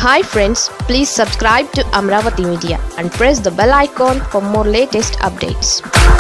hi friends please subscribe to Amaravati media and press the bell icon for more latest updates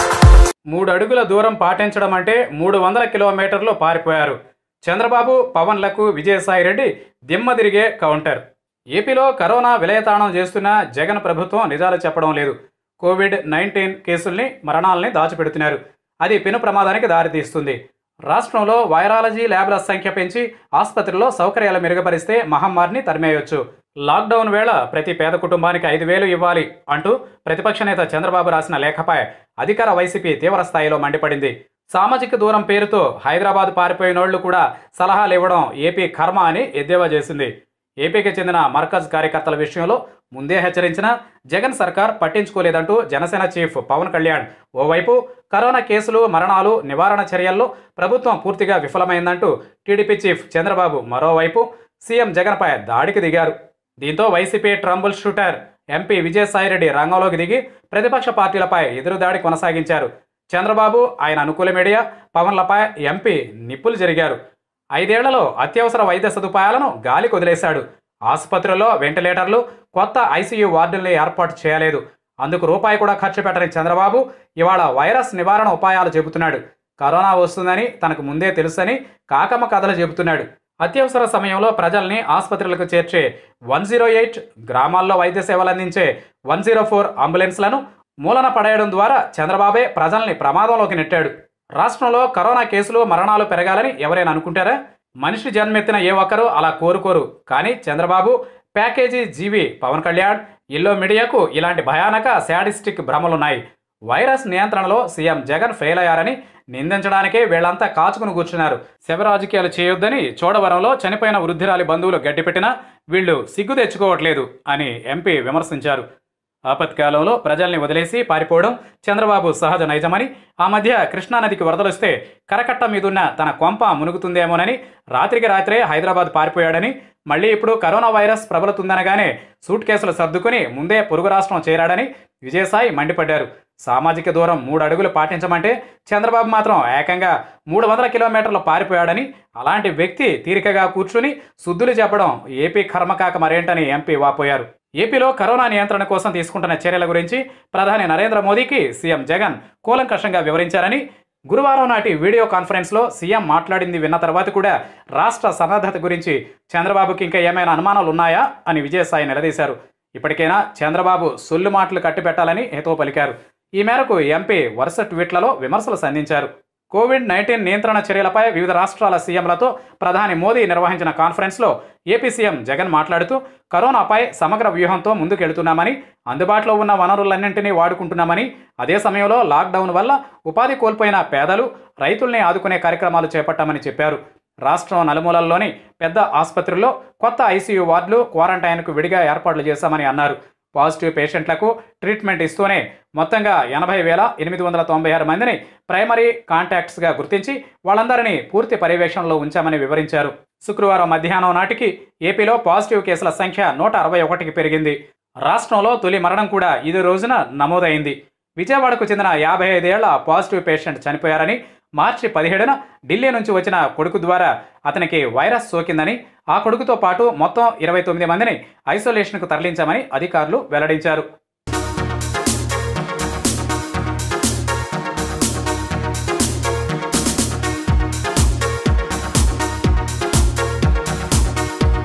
మూడు అడుగుల దూరం పాటించడం అంటే మూడు వందల కిలోమీటర్లు పారిపోయారు చంద్రబాబు పవన్లకు విజయసాయిరెడ్డి దిమ్మ తిరిగే కౌంటర్ ఏపీలో కరోనా విలయతాళం చేస్తున్న జగన్ ప్రభుత్వం నిజాలు చెప్పడం లేదు కోవిడ్ నైన్టీన్ కేసుల్ని మరణాలని దాచిపెడుతున్నారు అది పెను ప్రమాదానికి దారితీస్తుంది రాష్ట్రంలో వైరాలజీ ల్యాబ్ల సంఖ్య పెంచి ఆసుపత్రుల్లో సౌకర్యాలు మెరుగుపరిస్తే మహమ్మారిని తరిమేయొచ్చు లాక్డౌన్ వేళ ప్రతి పేద కుటుంబానికి ఐదు వేలు ఇవ్వాలి అంటూ ప్రతిపక్ష నేత చంద్రబాబు రాసిన లేఖపై అధికార వైసీపీ తీవ్ర స్థాయిలో మండిపడింది సామాజిక దూరం పేరుతో హైదరాబాద్ పారిపోయినోళ్లు కూడా సలహాలు ఇవ్వడం ఏపీ కర్మ అని ఎద్దేవా చేసింది ఏపీకి చెందిన మర్కజ్ కార్యకర్తల విషయంలో ముందే హెచ్చరించిన జగన్ సర్కార్ పట్టించుకోలేదంటూ జనసేన చీఫ్ పవన్ కళ్యాణ్ ఓవైపు కరోనా కేసులు మరణాలు నివారణ చర్యల్లో ప్రభుత్వం పూర్తిగా విఫలమైందంటూ టీడీపీ చీఫ్ చంద్రబాబు మరోవైపు సీఎం జగన్పై దాడికి దిగారు దీంతో YCP trouble shooter MP Vijayasai Reddy రంగంలోకి దిగి ప్రతిపక్ష పార్టీలపై ఎదురుదాడి కొనసాగించారు చంద్రబాబు ఆయన అనుకూల మీడియా పవన్లపై ఎంపీ నిప్పులు జరిగారు ఐదేళ్లలో అత్యవసర వైద్య సదుపాయాలను గాలికి వదిలేశాడు ఆసుపత్రుల్లో వెంటిలేటర్లు కొత్త ఐసీయూ వార్డుల్ని ఏర్పాటు చేయలేదు అందుకు రూపాయి కూడా ఖర్చు పెట్టని చంద్రబాబు ఇవాళ వైరస్ నివారణ ఉపాయాలు చెబుతున్నాడు కరోనా వస్తుందని తనకు ముందే తెలుసని కాకమ్మ కథలు చెబుతున్నాడు అత్యవసర సమయంలో ప్రజల్ని ఆసుపత్రులకు చేర్చే వన్ జీరో ఎయిట్ గ్రామాల్లో వైద్య సేవలు అందించే వన్ జీరో ఫోర్ అంబులెన్స్లను మూలన పడేయడం ద్వారా చంద్రబాబే ప్రజల్ని ప్రమాదంలోకి నెట్టాడు రాష్ట్రంలో కరోనా కేసులు మరణాలు పెరగాలని ఎవరైనా అనుకుంటారా మనిషి జన్మెత్తిన ఏ ఒక్కరూ అలా కోరుకోరు కానీ చంద్రబాబు ప్యాకేజీ జీవి పవన్ కళ్యాణ్ ఇల్లో మీడియాకు ఇలాంటి భయానక శాడిస్టిక్ భ్రమలున్నాయి వైరస్ నియంత్రణలో సీఎం జగన్ ఫెయిల్ అయ్యారని నిందించడానికే వీళ్లంతా కాచుకుని కూర్చున్నారు శవ రాజకీయాలు చేయొద్దని చోడవరంలో చనిపోయిన వృద్ధిరాలి బంధువులు గడ్డిపెట్టినా వీళ్ళు సిగ్గు తెచ్చుకోవట్లేదు అని ఎంపీ విమర్శించారు ఆపత్కాలంలో ప్రజల్ని వదిలేసి పారిపోవడం చంద్రబాబు సహజ నైజమని ఆ మధ్య కృష్ణానదికి వరదలొస్తే కరకట్ట మీదున్న తన కొంప మునుగుతుందేమోనని రాత్రికి రాత్రే హైదరాబాద్ పారిపోయాడని మళ్ళీ ఇప్పుడు కరోనా వైరస్ ప్రబలుతుందనగానే సూట్ కేసులు సర్దుకుని ముందే పొరుగు రాష్ట్రం చేరాడని విజయసాయి మండిపడ్డారు సామాజిక దూరం మూడు అడుగులు పాటించమంటే చంద్రబాబు మాత్రం ఏకంగా మూడు వందల కిలోమీటర్లు పారిపోయాడని అలాంటి వ్యక్తి తీరికగా కూర్చుని శుద్ధులు చెప్పడం ఏపీ కర్మకాక మరేంటని ఎంపీ వాపోయారు ఏపీలో కరోనా నియంత్రణ కోసం తీసుకుంటున్న చర్యల గురించి ప్రధాని నరేంద్ర మోదీకి సీఎం జగన్ కూలంకషంగా వివరించారని గురువారం నాటి వీడియో కాన్ఫరెన్స్లో సీఎం మాట్లాడింది విన్న తర్వాత కూడా రాష్ట్ర సన్నద్ధత గురించి చంద్రబాబుకి ఇంకా ఏమైనా అనుమానాలు ఉన్నాయా అని విజయసాయి నిలదీశారు ఇప్పటికైనా చంద్రబాబు సొల్లు మాటలు కట్టిపెట్టాలని హితవు పలికారు ఈ మేరకు ఎంపీ వరుస ట్వీట్లలో విమర్శలు సంధించారు కోవిడ్ నైన్టీన్ నియంత్రణ చర్యలపై వివిధ రాష్ట్రాల సీఎంలతో ప్రధాని మోదీ నిర్వహించిన కాన్ఫరెన్స్లో ఏపీ సీఎం జగన్ మాట్లాడుతూ కరోనాపై సమగ్ర వ్యూహంతో ముందుకెళ్తున్నామని అందుబాటులో ఉన్న వనరులన్నింటినీ వాడుకుంటున్నామని అదే సమయంలో లాక్డౌన్ వల్ల ఉపాధి కోల్పోయిన పేదలు రైతుల్ని ఆదుకునే కార్యక్రమాలు చేపట్టామని చెప్పారు రాష్ట్రం నలుమూలల్లోని పెద్ద ఆసుపత్రుల్లో కొత్త ఐసీయూ వార్డులు క్వారంటైన్కు విడిగా ఏర్పాట్లు చేశామని అన్నారు పాజిటివ్ పేషెంట్లకు ట్రీట్మెంట్ ఇస్తూనే మొత్తంగా ఎనభై వేల ఎనిమిది వందల తొంభై ఆరు మందిని ప్రైమరీ కాంటాక్ట్స్గా గుర్తించి వాళ్ళందరినీ పూర్తి పర్యవేక్షణలో ఉంచామని వివరించారు శుక్రవారం మధ్యాహ్నం నాటికి ఏపీలో పాజిటివ్ కేసుల సంఖ్య నూట అరవై ఒకటికి పెరిగింది రాష్ట్రంలో తొలి మరణం కూడా ఇదే రోజున నమోదైంది విజయవాడకు చెందిన యాభై ఐదేళ్ల పాజిటివ్ పేషెంట్ చనిపోయారని మార్చి పదిహేడున ఢిల్లీ నుంచి వచ్చిన కొడుకు ద్వారా అతనికి వైరస్ సోకిందని ఆ కొడుకుతో పాటు మొత్తం ఇరవై తొమ్మిది మందిని ఐసోలేషన్కు తరలించామని అధికారులు వెల్లడించారు